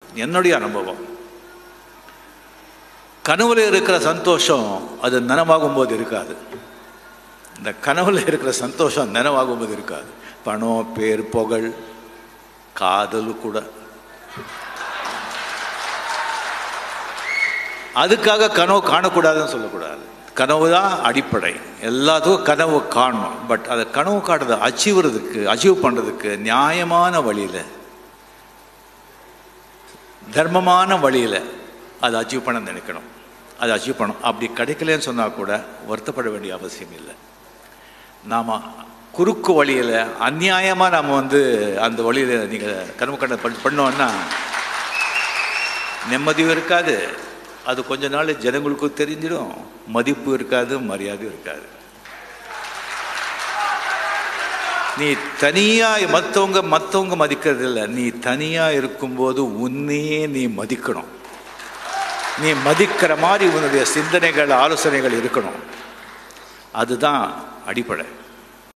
என்னுடைய அனுபவம் கனவுல இருக்கிற சந்தோஷம் அது நனவாகும் போது இருக்காது இந்த கனவுல இருக்கிற சந்தோஷம் நனவாகும் போது இருக்காது பணம் பேர் புகழ் காதல் கூட அதுக்காக கனவு காணக்கூடாதுன்னு சொல்லக்கூடாது கனவு தான் அடிப்படை எல்லாத்துக்கும் கனவு காணணும் பட் அதை கனவு காட்டுறதை அச்சீவுறதுக்கு அச்சீவ் பண்ணுறதுக்கு நியாயமான வழியில் தர்மமான வழியில் அதை அச்சீவ் பண்ண நினைக்கணும் அதை அச்சீவ் பண்ணணும் அப்படி கிடைக்கலன்னு சொன்னால் கூட வருத்தப்பட வேண்டிய அவசியம் இல்லை நாம் குறுக்கு வழியில் அநியாயமாக நாம் வந்து அந்த வழியில் நீங்கள் கனவு கண்ட பண்ணோன்னா நிம்மதியும் இருக்காது அது கொஞ்ச நாள் ஜனங்களுக்கும் தெரிஞ்சிடும் மதிப்பு இருக்காது மரியாதையும் இருக்காது நீ தனியா மற்றவங்க மற்றவங்க மதிக்கிறது இல்லை நீ தனியா இருக்கும்போது உன்னையே நீ மதிக்கணும் நீ மதிக்கிற மாதிரி உன்னுடைய சிந்தனைகள் ஆலோசனைகள் இருக்கணும் அதுதான் அடிப்படை